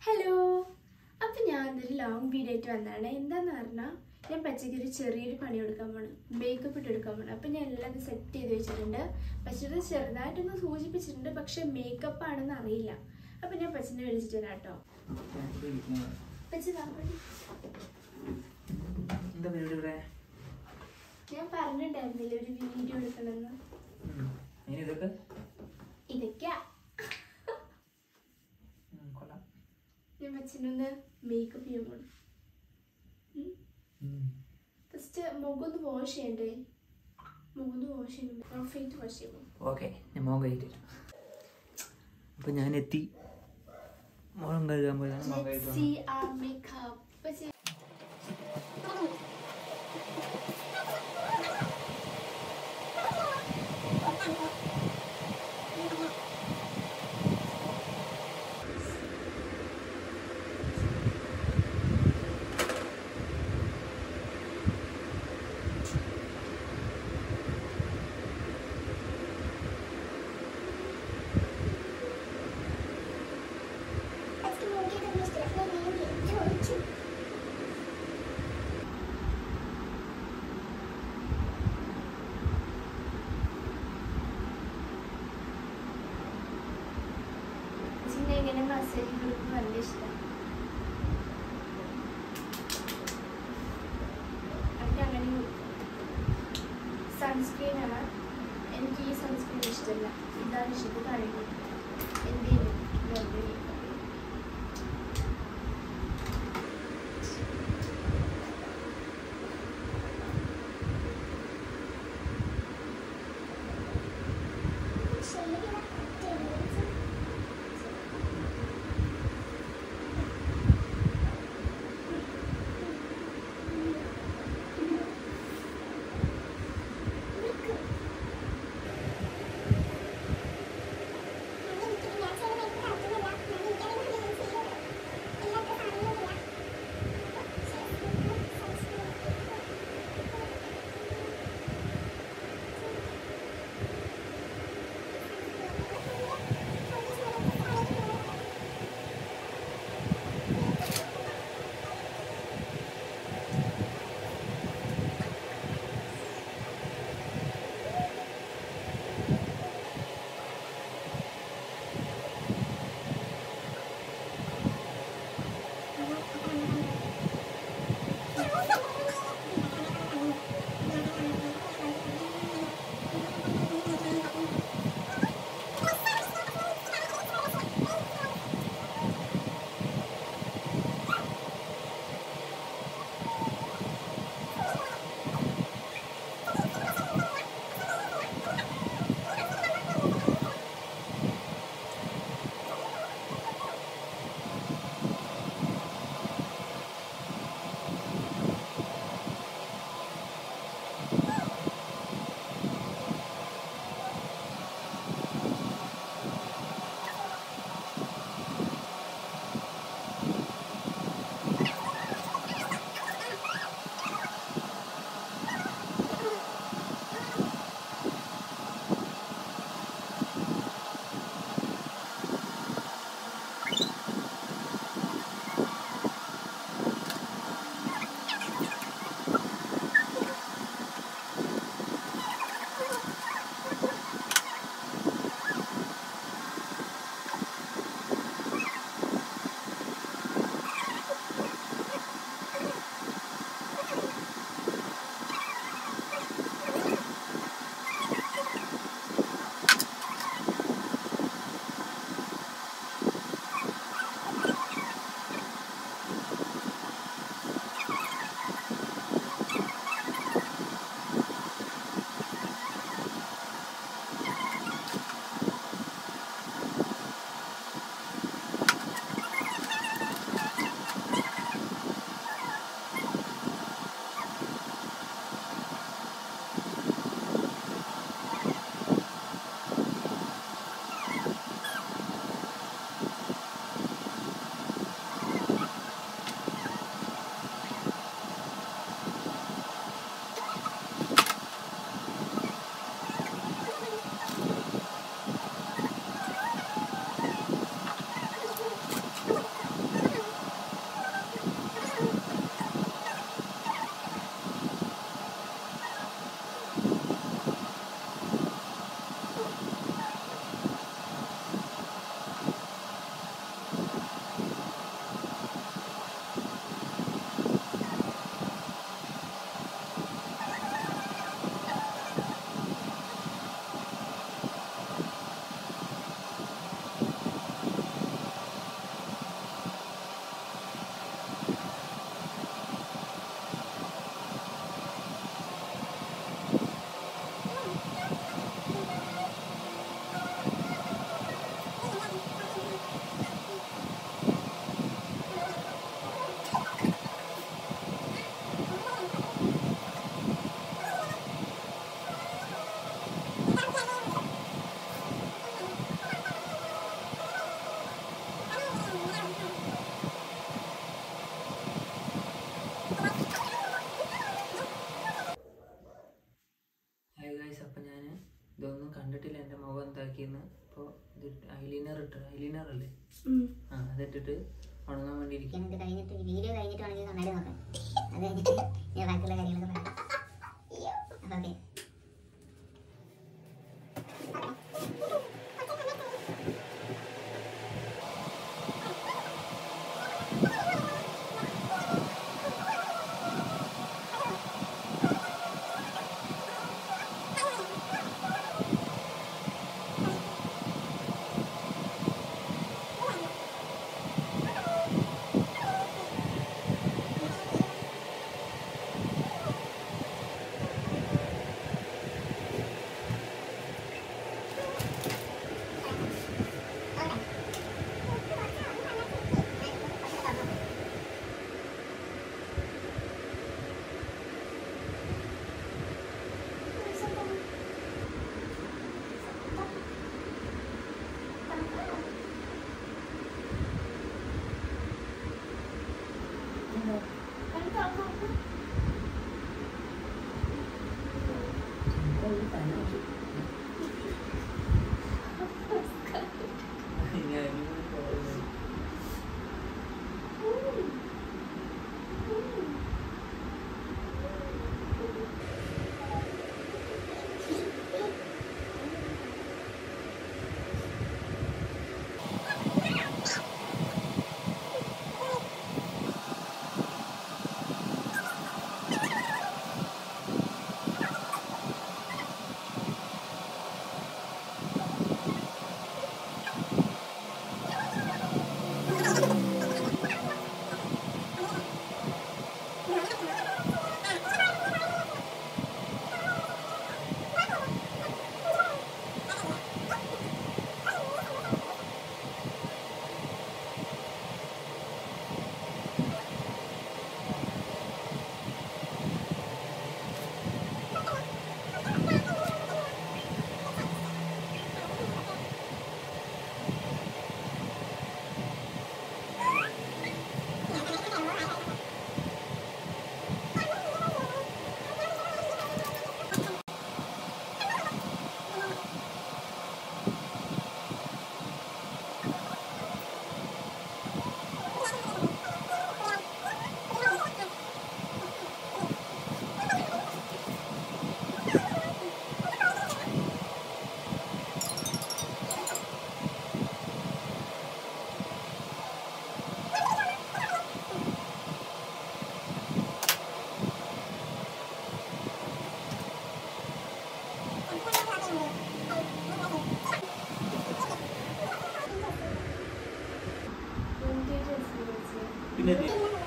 Hello അപ്പം ഞാൻ ഇന്നൊരു ലോങ് വീഡിയോ ആയിട്ട് വന്നതാണ് എന്താന്ന് പറഞ്ഞാൽ ഞാൻ പച്ചയ്ക്ക് ഒരു ചെറിയൊരു പണി കൊടുക്കാൻ പോണ് മേക്കപ്പ് ഇട്ട് എടുക്കാൻ പോണ് അപ്പം ഞാൻ എല്ലാം സെറ്റ് ചെയ്ത് വെച്ചിട്ടുണ്ട് പച്ചത് ചെറുതായിട്ടൊന്ന് സൂചിപ്പിച്ചിട്ടുണ്ട് പക്ഷെ മേക്കപ്പ് ആണെന്ന് അറിയില്ല അപ്പം ഞാൻ പച്ചനെ വിളിച്ചിട്ട് വരാം കേട്ടോ പച്ച വാ, മതി. എന്താ പരിപാടി ഇവിടെ ഞാൻ പറഞ്ഞിട്ടുണ്ടായിരുന്നില്ല ഒരു വീഡിയോ എടുക്കണമെന്ന് ഉം. ഇനി ഇതൊക്കെ ഇതൊക്കെയാ ഉം, കൊള്ളാം ഞാൻ പച്ചനൊന്ന് മേക്കപ്പ് ചെയ്യാൻ പോണു ഉം. ഫസ്റ്റ് മുഖം ഒന്ന് വാഷ് ചെയ്യണ്ടേ മുഖം ഒന്ന് വാഷ് ചെയ്യണം ഫേറ്റ് വാഷ് ചെയ്യുമ്പോൾ ഓക്കെ ഞാൻ മോൻ കഴിയിട്ട് അപ്പൊ ഞാൻ എത്തി മോളം കഴുകാൻ പോയതാണ് മോൻ Let's കഴിയിട്ട് see our makeup. What's it? ഇതിനെ ഇങ്ങനെ മസാജ് കൊടുക്കുന്നത് നല്ല ഇഷ്ടമാണ് എനിക്ക് അങ്ങനെ സൺസ്ക്രീൻ ആണ് എനിക്ക് ഈ സൺസ്ക്രീൻ ഇഷ്ടമല്ല ഇതാണ് ഇഷ്ടം പറയുന്നത് എന്തെങ്കിലും അതിട്ടിട്ട് ഉണങ്ങാൻ വേണ്ടി ഇരിക്കും ഇത് കഴിഞ്ഞിട്ട് വീഡിയോ കഴിഞ്ഞിട്ട് വേണമെങ്കിൽ കണ്ണാടി നോക്കാം അത് കഴിഞ്ഞിട്ട് ഞാൻ ബാക്കിയുള്ള കാര്യങ്ങളൊക്കെ പറയാം അപ്പൊ ഓക്കെ പിന്നെ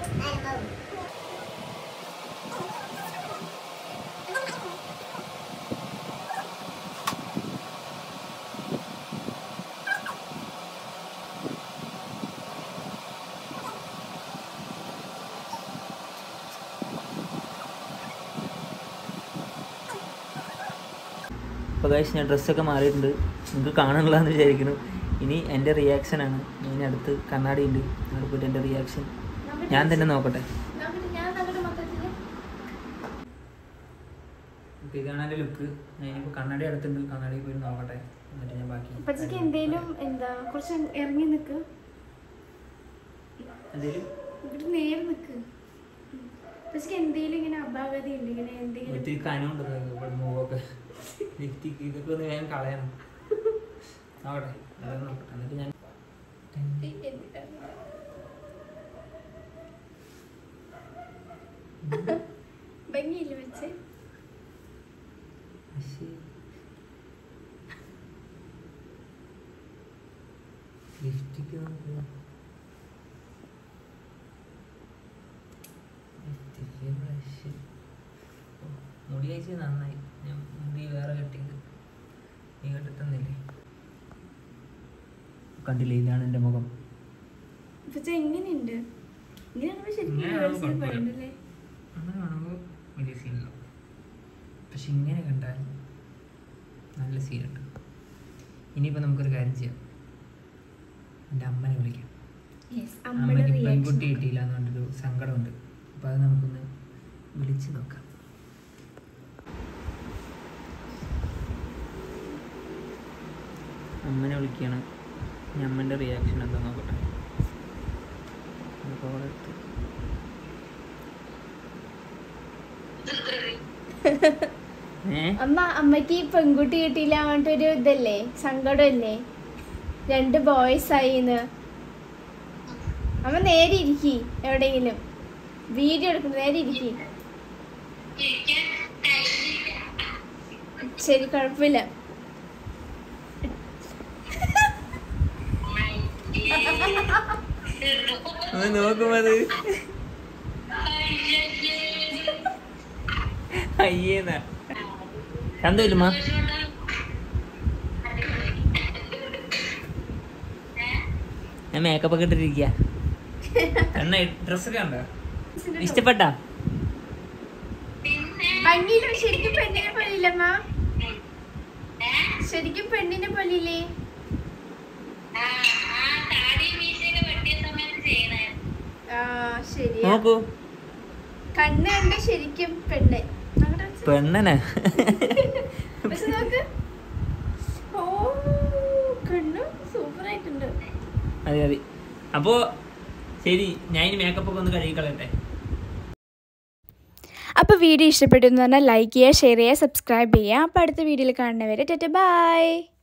അപ്പോൾ കാശ് ഞാൻ ഡ്രസ്സൊക്കെ മാറിയിട്ടുണ്ട് നിങ്ങൾക്ക് കാണാനുള്ളതെന്ന് വിചാരിക്കുന്നു ഇനി എൻ്റെ റിയാക്ഷനാണ് ഇനി അടുത്ത് കണ്ണാടി ഉണ്ട് അവിടെ പോയിട്ട് എൻ്റെ റിയാക്ഷൻ ഞാൻ തന്നെ നോക്കട്ടെ നോക്കട്ടെ ഞാൻ നോക്കട്ടെ മൊത്തത്തില് അപ്പോൾ ഇതാണ് എൻ്റെ ലുക്ക് ഞാൻ ഇപ്പോൾ കണ്ണാടി അടുത്തുണ്ട് കണ്ണാടി പോയി നോക്കട്ടെ എന്നിട്ട് ഞാൻ ബാക്കി ഇപ്പച്ചക്ക് എന്തേലും എന്താ കുറച്ച് ഇറങ്ങി നിക്ക് എന്തേലും ഇവിടെ നേരെ നിക്ക് ഇപ്പച്ചക്ക് എന്തേലും ഇങ്ങനെ അപാകത ഉണ്ട് ഇങ്ങനെ എന്തെങ്കിലും ഒത്തിരി കനമുണ്ട് ഇവിടെ മൂവൊക്കെ ലിഫ്റ്റിക്ക് ഇതൊക്കെ ഒന്ന് വേഗം കളയണം നോക്കട്ടെ അതൊന്ന് നോക്കട്ടെ എന്നിട്ട് ഞാൻ ഭംഗിയില്ല വെച്ച് പക്ഷേ ലിഫ്റ്റിക്ക് നമുക്ക് ലിഫ്റ്റിക്ക് ബ്രഷ് മുടി അയച്ചത് നന്നായി ഞാൻ മുടി വേറെ കെട്ടിയത് നീ കെട്ടിത്തന്നില്ലേ കണ്ടില്ലേ ഇതാണ് എൻ്റെ മുഖം പക്ഷെ എങ്ങനെയുണ്ട് ഇങ്ങനെയാകുമ്പോ ശരിക്കും ഇങ്ങനെ reverse ചെയ്ത് കുഴപ്പമില്ല. പറയണ്ടല്ലേ അങ്ങനെ കാണുമ്പോൾ വലിയ സീനില്ല പക്ഷെ ഇങ്ങനെ കണ്ടാൽ നല്ല സീനുണ്ട് ഇനിയിപ്പോൾ നമുക്കൊരു കാര്യം ചെയ്യാം എൻ്റെ അമ്മനെ വിളിക്കാം യെസ് അമ്മയുടെ അമ്മയ്ക്ക് പെൺകുട്ടി റിയാക്ഷൻ കിട്ടിയില്ല എന്ന് പറഞ്ഞൊരു സങ്കടമുണ്ട് അപ്പോൾ അത് നമുക്കൊന്ന് വിളിച്ച് നോക്കാം അമ്മനെ വിളിക്കുകയാണ് ഇനി അമ്മൻ്റെ റിയാക്ഷൻ എന്താ നോക്കട്ടെ ഏ അമ്മ അമ്മക്ക് ഈ പെൺകുട്ടി കിട്ടിയില്ല പറഞ്ഞിട്ടൊരു ഇതല്ലേ സങ്കടമല്ലേ രണ്ട് ബോയ്സ് ആയിന്ന് അമ്മ നേരെ ഇരിക്കി എവിടെയെങ്കിലും വീഡിയോ എടുക്കുന്നു നേരെ ഇരിക്കി ശരി കുഴപ്പമില്ല ഒന്ന് നോക്കുമ്പോ അത് അയ്യേന്നാ ചന്തമില്ലമ്മ ഞാൻ മേക്കപ്പ് ഒക്കെ ഇട്ടിരിക്കുക എന്നാ ഡ്രസ്സൊക്കെ ഉണ്ടോ ഇഷ്ടപ്പെട്ടാ ഭംഗിയിലും ശരിക്കും പെണ്ണിനെ പോലില്ലമ്മ ശരിക്കും പെണ്ണിനെ പോലില്ലേ ആ ശരി നോക്കൂ കണ്ണ് കണ്ട ശരിക്കും പെണ്ണ് അങ്ങോട്ട് വെച്ച്. പെണ്ണനാ പക്ഷെ നോക്ക് ഓ കണ്ണ് സൂപ്പർ ആയിട്ടുണ്ട് അതെ അതെ അപ്പോ ശരി ഞാൻ ഇനി മേക്കപ്പ് ഒക്കെ ഒന്ന് കഴുകിക്കളയട്ടെ അപ്പോൾ വീഡിയോ ഇഷ്ടപ്പെട്ടു എന്ന് പറഞ്ഞാൽ ലൈക്ക് ചെയ്യുക ഷെയർ ചെയ്യുക സബ്സ്ക്രൈബ് ചെയ്യുക അപ്പോൾ അടുത്ത വീഡിയോയിൽ കാണുന്നവരെ ടെറ്റ ബൈ